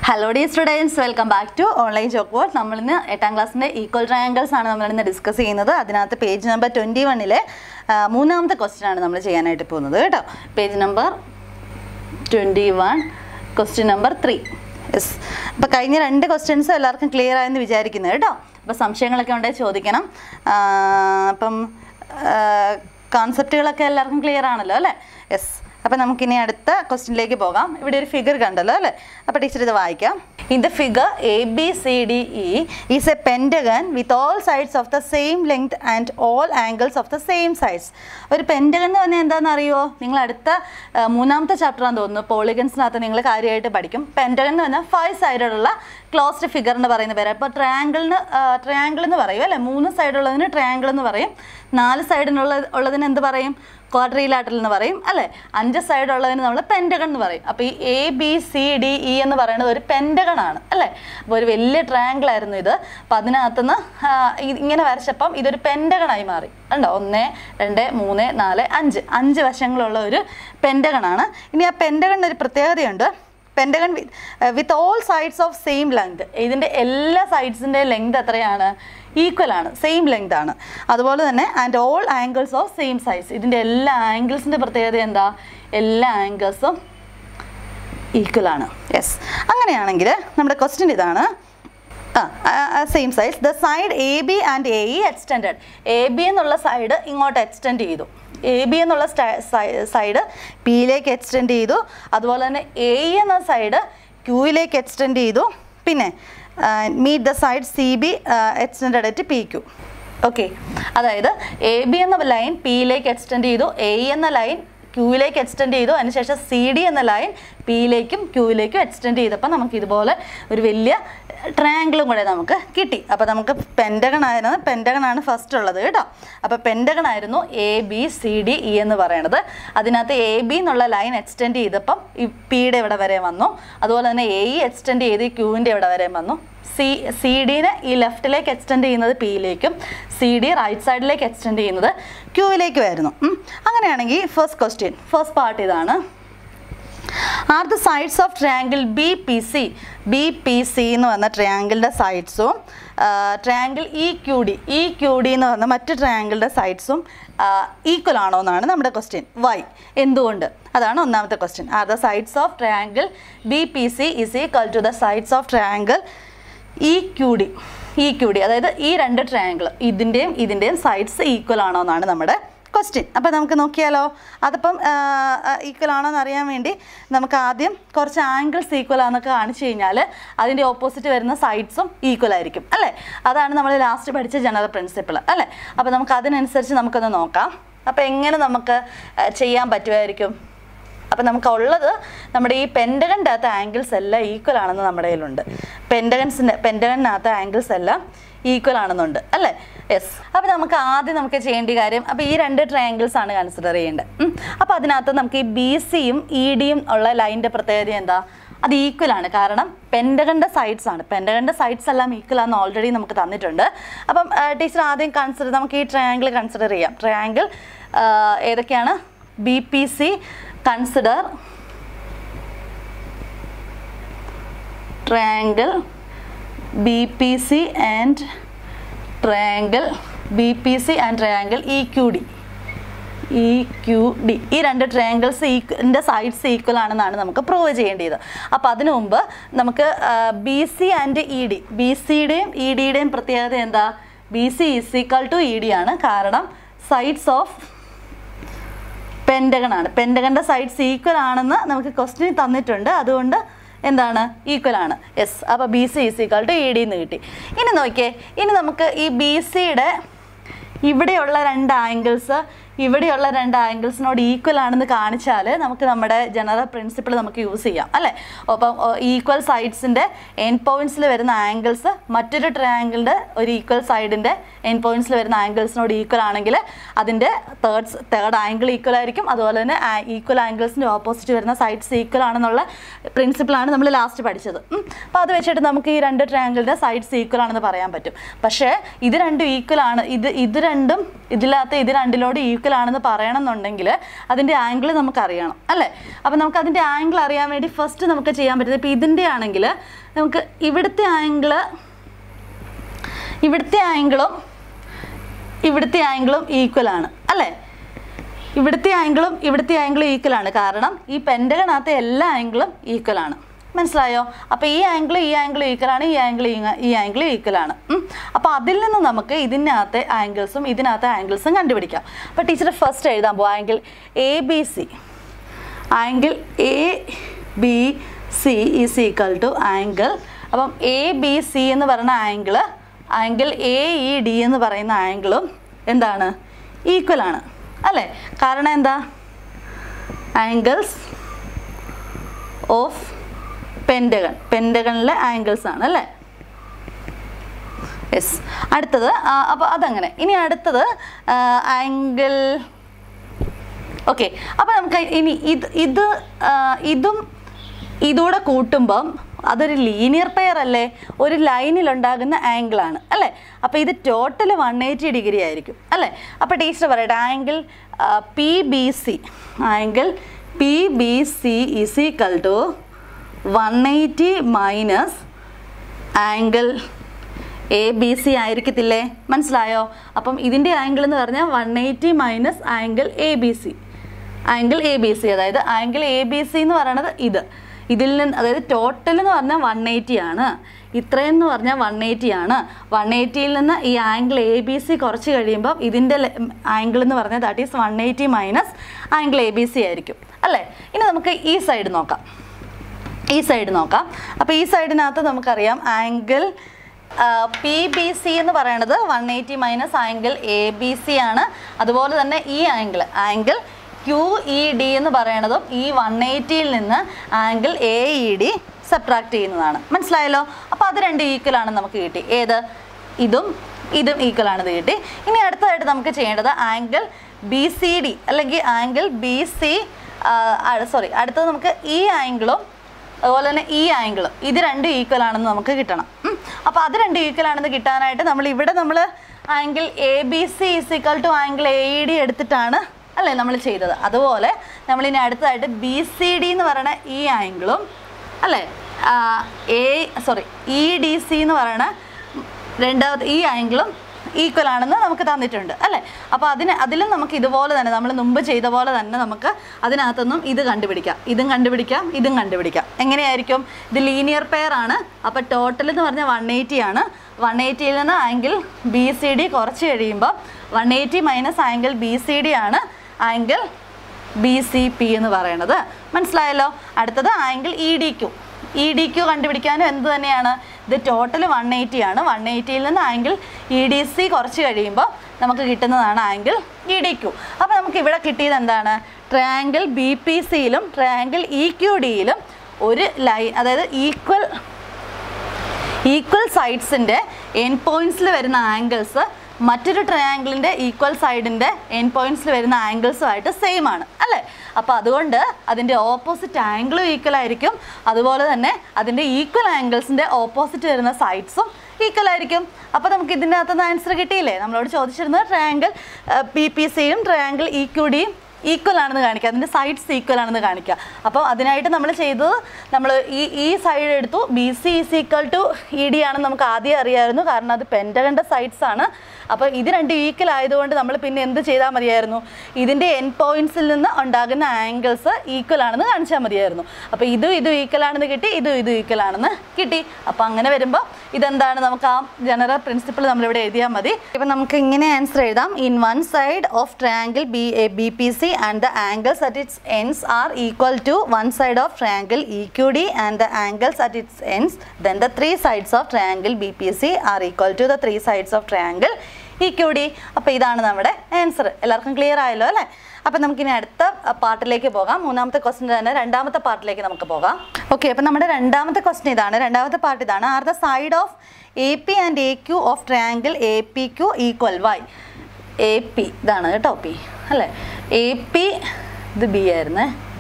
Hello dear students welcome back to online chalk board നമ്മളിന്ന് എട്ടാം ക്ലാസ്സിൻ്റെ ഈക്വൽ ട്രയാങ്കിൾസ് ആണ് നമ്മളിന്ന് ഡിസ്കസ് ചെയ്യുന്നത് അതിനകത്ത് പേജ് നമ്പർ ട്വൻറ്റി വണ്ണിലെ മൂന്നാമത്തെ ക്വസ്റ്റ്യൻ ആണ് നമ്മൾ ചെയ്യാനായിട്ട് പോകുന്നത് കേട്ടോ page number twenty one question number three yes അപ്പോൾ കഴിഞ്ഞ രണ്ട് ക്വസ്റ്റ്യൻസ് എല്ലാവർക്കും ക്ലിയർ ആയെന്ന് വിചാരിക്കുന്നത് കേട്ടോ അപ്പോൾ സംശയങ്ങളൊക്കെ ഉണ്ടെങ്കിൽ ചോദിക്കണം ആ, അപ്പം കോൺസെപ്റ്റുകളൊക്കെ എല്ലാവർക്കും ക്ലിയർ ആണല്ലോ അല്ലേ യെസ് അപ്പം നമുക്കിനി അടുത്ത ക്വസ്റ്റ്യനിലേക്ക് പോകാം ഇവിടെ ഒരു ഫിഗർ കണ്ടല്ലോ അല്ലേ അപ്പോൾ ടീച്ചർ ഇത് വായിക്കാം in the figure A B C D E is a pentagon with all sides of the same length and all angles of the same sides ഒരു പെൻഡഗൺ എന്ന് പറഞ്ഞാൽ എന്താണെന്ന് അറിയുമോ നിങ്ങൾ അടുത്ത ആ, മൂന്നാമത്തെ ചാപ്റ്ററാന്ന് തോന്നുന്നു പോളിഗൺസിനകത്ത് നിങ്ങൾ കാര്യമായിട്ട് പഠിക്കും പെൻഡഗൺ എന്ന് പറഞ്ഞാൽ ഫൈവ് സൈഡുള്ള ക്ലോസ്ഡ് ഫിഗർ എന്ന് പറയുന്ന പേര് അപ്പോൾ ട്രയാങ്കിളിന് ട്രയാങ്കിൾ എന്ന് പറയും അല്ലേ മൂന്ന് സൈഡുള്ളതിന് ട്രയാങ്കിൾ എന്ന് പറയും നാല് സൈഡിനുള്ള ഉള്ളതിന് എന്ത് പറയും ക്വാഡ്രിലാറ്ററൽ എന്ന് പറയും അല്ലേ അഞ്ച് സൈഡ് ഉള്ളതിന് നമ്മൾ പെൻറ്റഗൺ എന്ന് പറയും അപ്പോൾ ഈ A B C D E എന്ന് പറയുന്നത് ഒരു പെൻറ്റഗൺ ആണ് അല്ലേ അപ്പോൾ ഒരു വലിയ ട്രയാങ്കിൾ ആയിരുന്നു ഇത് അപ്പോൾ അതിനകത്തുനിന്ന് ആ, ഇത് ഇങ്ങനെ വരച്ചപ്പം ഇതൊരു പെൻറ്റഗൺ ആയി മാറി ഉണ്ടോ ഒന്ന് രണ്ട് മൂന്ന് നാല് അഞ്ച് അഞ്ച് വശങ്ങളുള്ള ഒരു പെൻറ്റഗൺ ആണ് ഇനി ആ പെൻറ്റഗണിന് ഒരു പ്രത്യേകതയുണ്ട് pentagon with all sides of same length ഇതിൻ്റെ എല്ലാ സൈഡ്സിൻ്റെ ലെങ്ത് എത്രയാണ് ഈക്വൽ ആണ് സെയിം ലെങ്ത് ആണ് അതുപോലെ തന്നെ and all angles of same size ഇതിൻ്റെ എല്ലാ ആംഗിൾസിൻ്റെ പ്രത്യേകത എന്താ എല്ലാ ആംഗിൾസും ഈക്വൽ ആണ് യെസ് അങ്ങനെയാണെങ്കിൽ നമ്മുടെ ക്വസ്റ്റ്യൻ ഇതാണ് ആ same size the side A B and A E extended A B എന്നുള്ള സൈഡ് ഇങ്ങോട്ട് എക്സ്റ്റെൻഡ് ചെയ്തു എ ബി എന്നുള്ള സൈഡ് പിയിലേക്ക് എക്സ്റ്റെൻഡ് ചെയ്തു അതുപോലെ തന്നെ എ ഇ എന്ന സൈഡ് ക്യൂയിലേക്ക് എക്സ്റ്റെൻഡ് ചെയ്തു പിന്നെ meet the side C B extended at P Q okay അതായത് എ ബി എന്ന ലൈൻ പിയിലേക്ക് എക്സ്റ്റെൻഡ് ചെയ്തു എ എന്ന ലൈൻ ക്യൂവിലേക്ക് എക്സ്റ്റെൻഡ് ചെയ്തു അതിനുശേഷം സി ഡി എന്ന ലൈൻ പിയിലേക്കും ക്യൂവിലേക്കും എക്സ്റ്റെൻഡ് ചെയ്തപ്പോൾ നമുക്ക് ഇതുപോലെ ഒരു വലിയ ട്രയാങ്കിളും കൂടെ നമുക്ക് കിട്ടി അപ്പോൾ നമുക്ക് പെൻറ്റഗൺ ആയിരുന്നു പെൻറ്റഗൺ ആണ് ഫസ്റ്റ് ഉള്ളത് കേട്ടോ അപ്പോൾ പെൻറ്റഗൺ ആയിരുന്നു A B C D E എന്ന് പറയുന്നത് അതിനകത്ത് എ ബി എന്നുള്ള ലൈൻ എക്സ്റ്റെൻഡ് ചെയ്തപ്പം ഈ പിയുടെ ഇവിടെ വരെ വന്നു അതുപോലെ തന്നെ എ ഇ എക്സ്റ്റെൻഡ് ചെയ്ത് ഈ ക്യൂവിൻ്റെ ഇവിടെ വരെ വന്നു സി സി ഡിനെ ഈ ലെഫ്റ്റിലേക്ക് എക്സ്റ്റെൻഡ് ചെയ്യുന്നത് പിയിലേക്കും സി ഡി റൈറ്റ് സൈഡിലേക്ക് എക്സ്റ്റെൻഡ് ചെയ്യുന്നത് ക്യൂവിലേക്കുമായിരുന്നു ഉം. അങ്ങനെയാണെങ്കിൽ ഫസ്റ്റ് ക്വസ്റ്റ്യൻ ഫസ്റ്റ് പാർട്ട് ഇതാണ് are the sides of triangle B P C B P C എന്ന് പറഞ്ഞ ട്രയാങ്കിളിൻ്റെ സൈഡ്സും triangle E Q D E Q D എന്ന് പറഞ്ഞ മറ്റ് ട്രയാങ്കിളിൻ്റെ സൈഡ്സും ഈക്വൽ ആണോ എന്നാണ് നമ്മുടെ ക്വസ്റ്റ്യൻ വൈ എന്തുകൊണ്ട് അതാണ് ഒന്നാമത്തെ question are the sides of triangle B P C is equal to the sides of triangle E Q D E Q D അതായത് ഈ രണ്ട് ട്രയാങ്കിൾ ഇതിൻ്റെയും ഇതിൻ്റെയും സൈഡ്സ് ഈക്വൽ ആണോ എന്നാണ് നമ്മുടെ ക്വസ്റ്റ്യൻ അപ്പോൾ നമുക്ക് നോക്കിയാലോ അതിപ്പം ഈക്വൽ ആണോ എന്ന് അറിയാൻ വേണ്ടി നമുക്ക് ആദ്യം കുറച്ച് ആംഗിൾസ് ഈക്വൽ ആണെന്നൊക്കെ കാണിച്ചു കഴിഞ്ഞാൽ അതിൻ്റെ ഓപ്പോസിറ്റ് വരുന്ന സൈഡ്സും ഈക്വൽ ആയിരിക്കും അല്ലേ അതാണ് നമ്മൾ ലാസ്റ്റ് പഠിച്ച ജനറൽ പ്രിൻസിപ്പിൾ അല്ലേ അപ്പോൾ നമുക്ക് അതിനനുസരിച്ച് നമുക്കൊന്ന് നോക്കാം അപ്പോൾ എങ്ങനെ നമുക്ക് ആ, ചെയ്യാൻ പറ്റുമായിരിക്കും അപ്പം നമുക്ക് ഉള്ളത് നമ്മുടെ ഈ പെൻഡകൻ്റെ അകത്ത് ആംഗിൾസ് എല്ലാം ഈക്വൽ ആണെന്ന് നമ്മുടെ കയ്യിലുണ്ട് പെൻഡകൻസിൻ്റെ പെൻഡകനകത്ത് ആംഗിൾസ് എല്ലാം ഈക്വൽ ആണെന്നുണ്ട് അല്ലേ യെസ് അപ്പോൾ നമുക്ക് ആദ്യം നമുക്ക് ചെയ്യേണ്ട കാര്യം അപ്പോൾ ഈ രണ്ട് ട്രയാങ്കിൾസ് ആണ് കൺസിഡർ ചെയ്യേണ്ടത് ഉം. അപ്പോൾ അതിനകത്ത് നമുക്ക് ഈ ബി സിയും ഇ ഡിയും ഉള്ള ലൈനിൻ്റെ പ്രത്യേകത എന്താ അത് ഈക്വൽ ആണ് കാരണം പെൻഡകൻ്റെ സൈഡ്സ് ആണ് പെൻഡകൻ്റെ സൈഡ്സ് എല്ലാം ഈക്വൽ ആണെന്ന് ഓൾറെഡി നമുക്ക് തന്നിട്ടുണ്ട് അപ്പം ടീച്ചർ ആദ്യം കൺസിഡർ നമുക്ക് ഈ ട്രയാങ്കിൾ കൺസിഡർ ചെയ്യാം ട്രയാങ്കിൾ ഏതൊക്കെയാണ് B P C consider triangle BPC and triangle BPC and triangle EQD E Q D ഈ രണ്ട് ട്രയാങ്കിൾസ് ഈക്വൻ്റെ സൈഡ്സ് ഈക്വൽ ആണെന്നാണ് നമുക്ക് പ്രൂവ് ചെയ്യേണ്ടത് അപ്പോൾ അതിനു മുമ്പ് നമുക്ക് B C and E D B സിയുടെയും ഇ ഡിയുടെയും പ്രത്യേകത എന്താ B C is equal to E D ആണ് കാരണം സൈഡ്സ് ഓഫ് പെൻഡഗൺ ആണ് പെൻഡഗണിൻ്റെ സൈഡ്സ് ഈക്വൽ ആണെന്ന് നമുക്ക് ക്വസ്റ്റ്യൻ തന്നിട്ടുണ്ട് അതുകൊണ്ട് എന്താണ് ഈക്വൽ ആണ് യെസ് അപ്പോൾ B C is equal to E D എന്ന് കിട്ടി ഇനി നോക്കിയേ ഇനി നമുക്ക് ഈ ബി സിയുടെ ഇവിടെയുള്ള രണ്ട് ആംഗിൾസ് ഇവിടെയുള്ള രണ്ട് ആംഗിൾസിനോട് ഈക്വൽ ആണെന്ന് കാണിച്ചാൽ നമുക്ക് നമ്മുടെ ജനറൽ പ്രിൻസിപ്പിൾ നമുക്ക് യൂസ് ചെയ്യാം അല്ലേ അപ്പം ഈക്വൽ സൈഡ്സിൻ്റെ എൻ പോയിന്റ്സിൽ വരുന്ന ആംഗിൾസ് മറ്റൊരു ട്രയാങ്കിളിൻ്റെ ഒരു ഈക്വൽ സൈഡിൻ്റെ എൻ പോയിന്റ്സിൽ വരുന്ന ആംഗിൾസിനോട് ഈക്വൽ ആണെങ്കിൽ അതിൻ്റെ തേർഡ് തേർഡ് ആംഗിൾ ഈക്വൽ ആയിരിക്കും അതുപോലെ തന്നെ ഈക്വൽ ആംഗിൾസിൻ്റെ ഓപ്പോസിറ്റ് വരുന്ന സൈഡ്സ് ഈക്വൽ ആണെന്നുള്ള പ്രിൻസിപ്പിളാണ് നമ്മൾ ലാസ്റ്റ് പഠിച്ചത് അപ്പോൾ അത് വെച്ചിട്ട് നമുക്ക് ഈ രണ്ട് ട്രയാങ്കിളിൻ്റെ സൈഡ്സ് ഈക്വൽ ആണെന്ന് പറയാൻ പറ്റും പക്ഷേ ഇത് രണ്ടും ഈക്വൽ ആണ് ഇത് ഇത് രണ്ടും ഇതിനകത്ത് ഇത് രണ്ടിലോട് ഈക്വൽ ഈക്വൽ ആണെന്ന് പറയണമെന്നുണ്ടെങ്കിൽ അതിൻ്റെ ആംഗിൾ നമുക്ക് അറിയണം അല്ലേ അപ്പം നമുക്ക് അതിൻ്റെ ആംഗിൾ അറിയാൻ വേണ്ടി ഫസ്റ്റ് നമുക്ക് ചെയ്യാൻ പറ്റുന്നത് ഇപ്പോൾ ഇതിൻ്റെ ആണെങ്കിൽ നമുക്ക് ഇവിടുത്തെ ആംഗിള് ഇവിടുത്തെ ആംഗിളും ഇവിടുത്തെ ആംഗിളും ഈക്വൽ ആണ് അല്ലേ ഇവിടുത്തെ ആംഗിളും ഇവിടുത്തെ ആംഗിളും ഈക്വൽ ആണ് കാരണം ഈ പെൻഡഗണകത്തെ എല്ലാ ആംഗിളും ഈക്വൽ ആണ് മനസ്സിലായോ അപ്പോൾ ഈ ആംഗിൾ ഈ ആംഗിൾ ഈക്വൽ ആണ് ഈ ആംഗിൾ ഈ ആംഗിൾ ഈക്വൽ ആണ് അപ്പോൾ അതിൽ നിന്ന് നമുക്ക് ഇതിനകത്തെ ആംഗിൾസും ഇതിനകത്തെ ആംഗിൾസും കണ്ടുപിടിക്കാം അപ്പോൾ ടീച്ചർ ഫസ്റ്റ് എഴുതാൻ പോകും angle A B C angle A B C is equal to angle അപ്പം എ ബി സി എന്ന് പറയുന്ന angle angle A E D എന്ന് പറയുന്ന ആംഗിളും എന്താണ് ഈക്വൽ ആണ് അല്ലേ കാരണം എന്താ ആംഗിൾസ് ഓഫ് പെൻഡഗൺ പെൻഡഗണിലെ ആംഗിൾസ് ആണ് അല്ലേ യെസ് അടുത്തത് അപ്പോൾ അതങ്ങനെ ഇനി അടുത്തത് ആംഗിൾ ഓക്കെ അപ്പോൾ നമുക്ക് ഇനി ഇത് ഇത് ആ, ഇതും ഇതൂടെ കൂട്ടുമ്പം അതൊരു ലീനിയർ പെയർ അല്ലേ ഒരു ലൈനിൽ ഉണ്ടാകുന്ന ആംഗിൾ ആണ് അല്ലേ അപ്പോൾ ഇത് ടോട്ടൽ വൺ എയ്റ്റി ഡിഗ്രി ആയിരിക്കും അല്ലേ അപ്പോൾ ടീച്ചർ പറയട്ടെ angle P B C angle P B C is equal to one eighty minus angle A B C ആയിരിക്കത്തില്ലേ മനസ്സിലായോ അപ്പം ഇതിൻ്റെ ആംഗിൾ എന്ന് പറഞ്ഞാൽ one eighty minus angle A B C angle A B C അതായത് angle A B C എന്ന് പറയുന്നത് ഇത് ഇതിൽ നിന്ന് അതായത് ടോട്ടൽ എന്ന് പറഞ്ഞാൽ വൺ എയ്റ്റി ആണ് ഇത്രയെന്ന് പറഞ്ഞാൽ വൺ എയ്റ്റി ആണ് വൺ എയ്റ്റിയിൽ നിന്ന് ഈ ആംഗിൾ എ ബി സി കുറച്ച് കഴിയുമ്പോൾ ഇതിൻ്റെ ആംഗിൾ എന്ന് പറഞ്ഞാൽ that is one eighty minus angle A B C ആയിരിക്കും അല്ലേ ഇനി നമുക്ക് ഈ സൈഡ് നോക്കാം ഈ സൈഡ് നോക്കാം അപ്പോൾ ഈ സൈഡിനകത്ത് നമുക്കറിയാം ആംഗിൾ പി ബി സി എന്ന് പറയുന്നത് one eighty minus angle A B C ആണ് അതുപോലെ തന്നെ ഈ angle angle Q E D എന്ന് പറയണതും ഈ വൺ എയ്റ്റിയിൽ നിന്ന് angle A E D subtract ചെയ്യുന്നതാണ് മനസ്സിലായല്ലോ അപ്പോൾ അത് രണ്ട് ഈക്വൽ ആണ് നമുക്ക് കിട്ടി ഏത് ഇതും ഇതും ഈക്വൽ ആണെന്ന് കിട്ടി ഇനി അടുത്തതായിട്ട് നമുക്ക് ചെയ്യേണ്ടത് ആംഗിൾ ബി സി ഡി അല്ലെങ്കിൽ ആംഗിൾ ബി സി സോറി അടുത്തത് നമുക്ക് ഈ ആംഗിളും അതുപോലെ തന്നെ ഈ ആംഗിളും ഇത് രണ്ടും ഈക്വൽ ആണെന്ന് നമുക്ക് കിട്ടണം അപ്പോൾ അത് രണ്ടും ഈക്വൽ ആണെന്ന് കിട്ടാനായിട്ട് നമ്മൾ ഇവിടെ നമ്മൾ angle A B C is equal to angle A E D എടുത്തിട്ടാണ് അല്ലേ നമ്മൾ ചെയ്തത് അതുപോലെ നമ്മളിനി അടുത്തതായിട്ട് ബി സി ഡി എന്ന് പറയുന്ന ഈ ആംഗിളും അല്ലേ A sorry E D C എന്ന് പറയുന്ന രണ്ടാമത്തെ ഈ ആംഗിളും ഈക്വൽ ആണെന്ന് നമുക്ക് തന്നിട്ടുണ്ട് അല്ലേ അപ്പോൾ അതിന് അതിലും നമുക്ക് ഇതുപോലെ തന്നെ നമ്മൾ മുമ്പ് ചെയ്ത പോലെ തന്നെ നമുക്ക് അതിനകത്തൊന്നും ഇത് കണ്ടുപിടിക്കാം ഇതും കണ്ടുപിടിക്കാം ഇതും കണ്ടുപിടിക്കാം എങ്ങനെയായിരിക്കും ഇത് ലീനിയർ പെയർ ആണ് അപ്പോൾ ടോട്ടൽ എന്ന് പറഞ്ഞാൽ വൺ എയ്റ്റി ആണ് വൺ എയ്റ്റിയിൽ നിന്ന് ആംഗിൾ ബി സി ഡി കുറച്ച് കഴിയുമ്പോൾ one eighty minus angle B C D ആണ് ആംഗിൾ ബി സി പി എന്ന് പറയുന്നത് മനസ്സിലായല്ലോ അടുത്തത് angle E D Q E D Q കണ്ടുപിടിക്കാനും എന്ത് തന്നെയാണ് ഇത് ടോട്ടൽ വൺ എയ്റ്റി ആണ് വൺ എയ്റ്റിയിൽ നിന്ന് ആംഗിൾ ഇ ഡി സി കുറച്ച് കഴിയുമ്പോൾ നമുക്ക് കിട്ടുന്നതാണ് ആംഗിൾ ഇ ഡി ക്യു അപ്പോൾ നമുക്ക് ഇവിടെ കിട്ടിയത് എന്താണ് ട്രയാങ്കിൾ ബി പി സിയിലും ട്രയാങ്കിൾ ഇ ക്യു ഡിയിലും ഒരു ലൈൻ അതായത് ഈക്വൽ ഈക്വൽ സൈഡ്സിൻ്റെ എൻ പോയിന്റ്സിൽ വരുന്ന ആംഗിൾസ് മറ്റൊരു ട്രയാങ്കിളിൻ്റെ ഈക്വൽ സൈഡിൻ്റെ എൻ പോയിന്റ്സിൽ വരുന്ന ആംഗിൾസുമായിട്ട് സെയിം ആണ് അല്ലേ അപ്പോൾ അതുകൊണ്ട് അതിൻ്റെ ഓപ്പോസിറ്റ് ആംഗിളും ഈക്വൽ ആയിരിക്കും അതുപോലെ തന്നെ അതിൻ്റെ ഈക്വൽ ആംഗിൾസിൻ്റെ ഓപ്പോസിറ്റ് വരുന്ന സൈഡ്സും ഈക്വൽ ആയിരിക്കും അപ്പോൾ നമുക്ക് ഇതിൻ്റെ അകത്തുനിന്ന് ആൻസർ കിട്ടിയില്ലേ നമ്മളോട് ചോദിച്ചിരുന്നത് ട്രയാങ്കിൾ പി പി സിയും ട്രയാങ്കിൾ ഇ ക്യു ഡിയും ഈക്വൽ ആണെന്ന് കാണിക്കുക അതിൻ്റെ സൈഡ്സ് ഈക്വൽ ആണെന്ന് കാണിക്കുക അപ്പോൾ അതിനായിട്ട് നമ്മൾ ചെയ്തത് നമ്മൾ ഈ ഈ സൈഡ് എടുത്തു B C is equal to E D ആണെന്ന് നമുക്ക് ആദ്യം അറിയാമായിരുന്നു കാരണം അത് പെൻറ്റകണ്ട സൈഡ്സ് ആണ് അപ്പോൾ ഇത് രണ്ട് ഈക്വൽ ആയതുകൊണ്ട് നമ്മൾ പിന്നെ എന്ത് ചെയ്താൽ മതിയായിരുന്നു ഇതിൻ്റെ എൻ പോയിന്റ്സിൽ നിന്ന് ഉണ്ടാകുന്ന ആംഗിൾസ് ഈക്വൽ ആണെന്ന് കാണിച്ചാൽ മതിയായിരുന്നു അപ്പോൾ ഇതും ഇതും ഈക്വൽ ആണെന്ന് കിട്ടി ഇതും ഇതും ഈക്വൽ ആണെന്ന് കിട്ടി അപ്പോൾ അങ്ങനെ വരുമ്പോൾ ഇതെന്താണ് നമുക്ക് ആ ജനറൽ പ്രിൻസിപ്പിൾ നമ്മളിവിടെ എഴുതിയാൽ മതി ഇപ്പം നമുക്ക് ഇങ്ങനെ ആൻസർ എഴുതാം in one side of triangle B A B P C and the angles at its ends are equal to one side of triangle E Q D and the angles at its ends then the three sides of triangle B P C are equal to the three sides of triangle E Q D അപ്പോൾ ഇതാണ് നമ്മുടെ answer എല്ലാവർക്കും clear ആയല്ലോ അല്ലേ അപ്പം നമുക്കിനി അടുത്ത പാർട്ടിലേക്ക് പോകാം മൂന്നാമത്തെ ക്വസ്റ്റ്യൻ തന്നെ രണ്ടാമത്തെ പാർട്ടിലേക്ക് നമുക്ക് പോകാം ഓക്കെ അപ്പം നമ്മുടെ രണ്ടാമത്തെ ക്വസ്റ്റ്യൻ ഇതാണ് രണ്ടാമത്തെ പാർട്ട് ഇതാണ് are the side of A P and A Q of triangle A P Q equal why A P ഇതാണ് കേട്ടോ പി അല്ലേ എ പി ഇത് ബി ആയിരുന്നേ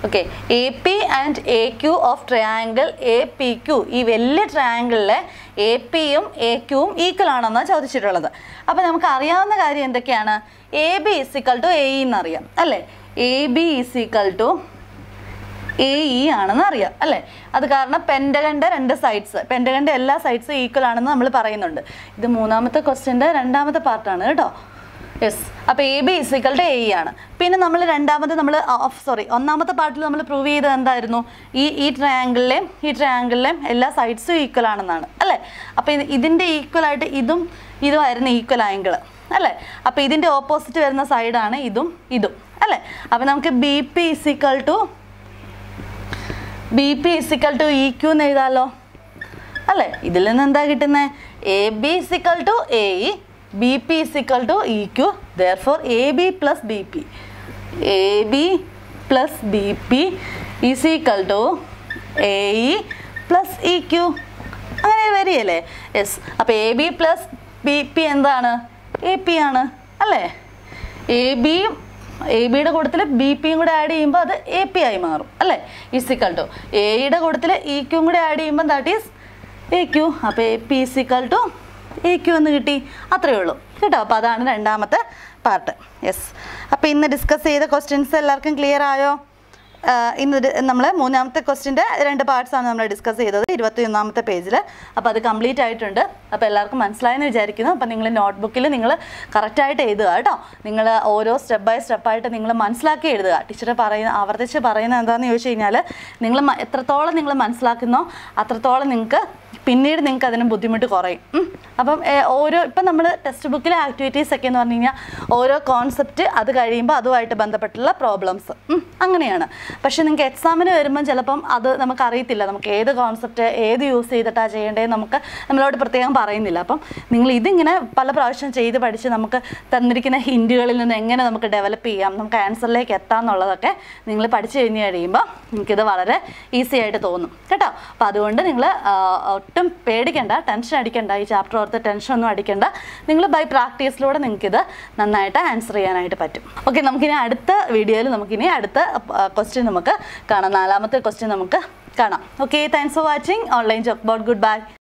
okay A P and A Q of triangle A P Q ഈ വലിയ ട്രയാങ്കിളിലെ A പിയും A ക്യുവും ഈക്വൽ ആണെന്നാണ് ചോദിച്ചിട്ടുള്ളത് അപ്പോൾ നമുക്ക് അറിയാവുന്ന കാര്യം എന്തൊക്കെയാണ് A B is equal to A E എന്നറിയാം അല്ലേ A B is equal to A E ആണെന്ന് അറിയാം അല്ലേ അത് കാരണം പെൻഡകൻ്റെ രണ്ട് സൈഡ്സ് പെൻഡകൻ്റെ എല്ലാ സൈഡ്സും ഈക്വൽ ആണെന്ന് നമ്മൾ പറയുന്നുണ്ട് ഇത് മൂന്നാമത്തെ ക്വസ്റ്റ്യൻ്റെ രണ്ടാമത്തെ പാർട്ടാണ് കേട്ടോ യെസ് അപ്പോൾ A B is equal to A E ആണ് പിന്നെ നമ്മൾ രണ്ടാമത് നമ്മൾ സോറി ഒന്നാമത്തെ പാർട്ടിൽ നമ്മൾ പ്രൂവ് ചെയ്തത് എന്തായിരുന്നു ഈ ഈ ട്രയാങ്കിളിലെയും ഈ ട്രയാങ്കിളിലെയും എല്ലാ സൈഡ്സും ഈക്വൽ ആണെന്നാണ് അല്ലേ അപ്പോൾ ഇത് ഇതിൻ്റെ ഈക്വൽ ആയിട്ട് ഇതും ഇതുമായിരുന്നു ഈക്വൽ ആംഗിൾ അല്ലേ അപ്പോൾ ഇതിൻ്റെ ഓപ്പോസിറ്റ് വരുന്ന സൈഡാണ് ഇതും ഇതും അല്ലേ അപ്പോൾ നമുക്ക് B P is equal to B P is equal to E Q എന്ന് എഴുതാമല്ലോ അല്ലേ ഇതിൽ നിന്ന് എന്താ കിട്ടുന്നത് A B is equal to A E B P is equal to E Q therefore A B plus B P A B plus B P is equal to A E plus E Q അങ്ങനെ വരികയല്ലേ yes അപ്പോൾ A B plus B P എന്താണ് A P ആണ് അല്ലേ A ബിയും A ബിയുടെ കൂട്ടത്തിൽ B പിയും കൂടെ ആഡ് ചെയ്യുമ്പോൾ അത് എ പി ആയി മാറും അല്ലേ ഇസിക്കൽ ടു എയുടെ കൂട്ടത്തിൽ ഇ ക്യൂയും കൂടെ ആഡ് ചെയ്യുമ്പോൾ ദാറ്റ് ഈസ് എ ക്യു അപ്പോൾ A P is equal to A Q എന്ന് കിട്ടി അത്രയേ ഉള്ളൂ കേട്ടോ അപ്പോൾ അതാണ് രണ്ടാമത്തെ പാർട്ട് യെസ് അപ്പോൾ ഇന്ന് ഡിസ്കസ് ചെയ്ത ക്വസ്റ്റ്യൻസ് എല്ലാവർക്കും ക്ലിയർ ആയോ ആഹ് ഇന്ന് നമ്മൾ മൂന്നാമത്തെ ക്വസ്റ്റിൻ്റെ രണ്ട് പാർട്സ് ആണ് നമ്മൾ ഡിസ്കസ് ചെയ്തത് ഇരുപത്തി ഒന്നാമത്തെ പേജിൽ അപ്പോൾ അത് കംപ്ലീറ്റ് ആയിട്ടുണ്ട് അപ്പോൾ എല്ലാവർക്കും മനസ്സിലായെന്ന് വിചാരിക്കുന്നു അപ്പോൾ നിങ്ങൾ നോട്ട്ബുക്കിൽ നിങ്ങൾ കറക്റ്റായിട്ട് എഴുതുക കേട്ടോ നിങ്ങൾ ഓരോ സ്റ്റെപ്പ് ബൈ സ്റ്റെപ്പായിട്ട് നിങ്ങൾ മനസ്സിലാക്കി എഴുതുക ടീച്ചർ പറയുന്ന ആവർത്തിച്ച് പറയുന്നത് എന്താണെന്ന് ചോദിച്ചു കഴിഞ്ഞാൽ നിങ്ങൾ മ- എത്രത്തോളം നിങ്ങൾ മനസ്സിലാക്കുന്നോ അത്രത്തോളം നിങ്ങൾക്ക് പിന്നീട് നിങ്ങൾക്ക് അതിന് ബുദ്ധിമുട്ട് കുറയും ഉം. അപ്പം ഏഹ്, ഓരോ ഇപ്പം നമ്മൾ ടെക്സ്റ്റ് ബുക്കിലെ ആക്ടിവിറ്റീസ് ഒക്കെ എന്ന് പറഞ്ഞു കഴിഞ്ഞാൽ ഓരോ കോൺസെപ്റ്റ് അത് കഴിയുമ്പോൾ അതുമായിട്ട് ബന്ധപ്പെട്ടുള്ള പ്രോബ്ലംസ് അങ്ങനെയാണ് പക്ഷെ നിങ്ങൾക്ക് എക്സാമിന് വരുമ്പം ചിലപ്പം അത് നമുക്ക് അറിയത്തില്ല നമുക്ക് ഏത് കോൺസെപ്റ്റ് ഏത് യൂസ് ചെയ്തിട്ടാണ് ചെയ്യേണ്ടതെന്ന് നമുക്ക് നമ്മളോട് പ്രത്യേകം പറയുന്നില്ല അപ്പം നിങ്ങൾ ഇതിങ്ങനെ പല പ്രാവശ്യം ചെയ്ത് പഠിച്ച് നമുക്ക് തന്നിരിക്കുന്ന ഹിൻറ്റുകളിൽ നിന്ന് എങ്ങനെ നമുക്ക് ഡെവലപ്പ് ചെയ്യാം നമുക്ക് ആൻസറിലേക്ക് എത്താം എന്നുള്ളതൊക്കെ നിങ്ങൾ പഠിച്ചു കഴിഞ്ഞ് കഴിയുമ്പോൾ നിങ്ങൾക്കിത് വളരെ ഈസി ആയിട്ട് തോന്നും കേട്ടോ അപ്പോൾ അതുകൊണ്ട് നിങ്ങൾ ഒട്ടും പേടിക്കണ്ട ടെൻഷൻ അടിക്കണ്ട ഈ ചാപ്റ്റർ ഓർത്ത് ടെൻഷൻ ഒന്നും അടിക്കണ്ട നിങ്ങൾ ബൈ പ്രാക്ടീസിലൂടെ നിങ്ങൾക്കിത് നന്നായിട്ട് ആൻസർ ചെയ്യാനായിട്ട് പറ്റും ഓക്കെ നമുക്കിനി അടുത്ത വീഡിയോയിൽ നമുക്കിനി അടുത്ത ക്വസ്റ്റ്യൻ നമുക്ക് കാണാം നാലാമത്തെ ക്വസ്റ്റ്യൻ നമുക്ക് കാണാം okay thanks for watching online chalk board good by